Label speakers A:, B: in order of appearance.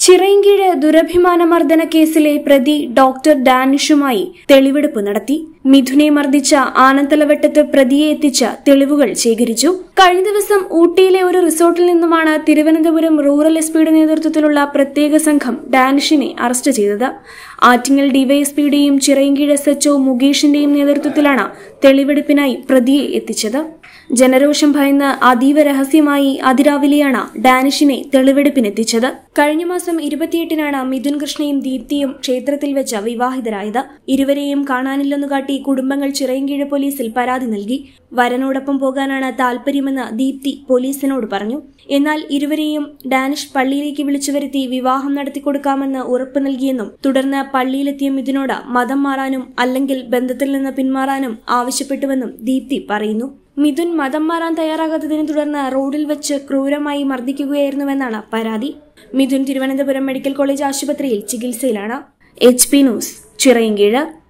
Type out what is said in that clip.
A: ചിറയൻകീഴ് ദുരഭിമാന മർദ്ദന കേസിലെ പ്രതി ഡോക്ടർ ഡാനിഷുമായി തെളിവെടുപ്പ് നടത്തി മിഥുനെ മർദ്ദിച്ച ആനത്തലവട്ടത്ത് പ്രതിയെ എത്തിച്ച തെളിവുകൾ ശേഖരിച്ചു കഴിഞ്ഞ ദിവസം ഊട്ടിയിലെ ഒരു റിസോർട്ടിൽ നിന്നുമാണ് തിരുവനന്തപുരം റൂറൽ എസ് പിയുടെ നേതൃത്വത്തിലുള്ള പ്രത്യേക സംഘം ഡാനിഷിനെ അറസ്റ്റ് ചെയ്തത് ആറ്റിങ്ങൽ ഡിവൈഎസ്പിയുടെയും ചിറയൻകീഴ് എസ് എച്ച്ഒ മുകേഷിന്റെയും നേതൃത്വത്തിലാണ് തെളിവെടുപ്പിനായി പ്രതിയെ എത്തിച്ചത് ജനരോഷം ഭയന്ന് അതീവ രഹസ്യമായി അതിരാവിലെയാണ് ഡാനിഷിനെ തെളിവെടുപ്പിനെത്തിച്ചത് കഴിഞ്ഞ മാസം ഇരുപത്തിയെട്ടിനാണ് മിഥുൻ കൃഷ്ണയും ദീപ്തിയും ക്ഷേത്രത്തിൽ വെച്ച് വിവാഹിതരായത് ഇരുവരെയും കാണാനില്ലെന്നു കാട്ടി കുടുംബങ്ങൾ ചിറയൻകീഴ് പോലീസിൽ പരാതി നൽകി വരനോടൊപ്പം പോകാനാണ് താൽപര്യമെന്ന് ദീപ്തി പോലീസിനോട് പറഞ്ഞു എന്നാൽ ഇരുവരെയും ഡാനിഷ് പള്ളിയിലേക്ക് വിളിച്ചു വരുത്തി വിവാഹം നടത്തിക്കൊടുക്കാമെന്ന് ഉറപ്പ് നൽകിയെന്നും തുടർന്ന് പള്ളിയിലെത്തിയ മിഥുനോട് മതം മാറാനും അല്ലെങ്കിൽ ബന്ധത്തിൽ നിന്ന് പിന്മാറാനും ആവശ്യപ്പെട്ടുവെന്നും ദീപ്തി പറയുന്നു മിഥുൻ മതം മാറാൻ തയ്യാറാകാത്തതിനെ തുടർന്ന് റോഡിൽ വെച്ച് ക്രൂരമായി മർദ്ദിക്കുകയായിരുന്നുവെന്നാണ് പരാതി മിഥുൻ തിരുവനന്തപുരം മെഡിക്കൽ കോളേജ് ആശുപത്രിയിൽ ചികിത്സയിലാണ് എച്ച് പി ന്യൂസ് ചിറയൻകീഴ്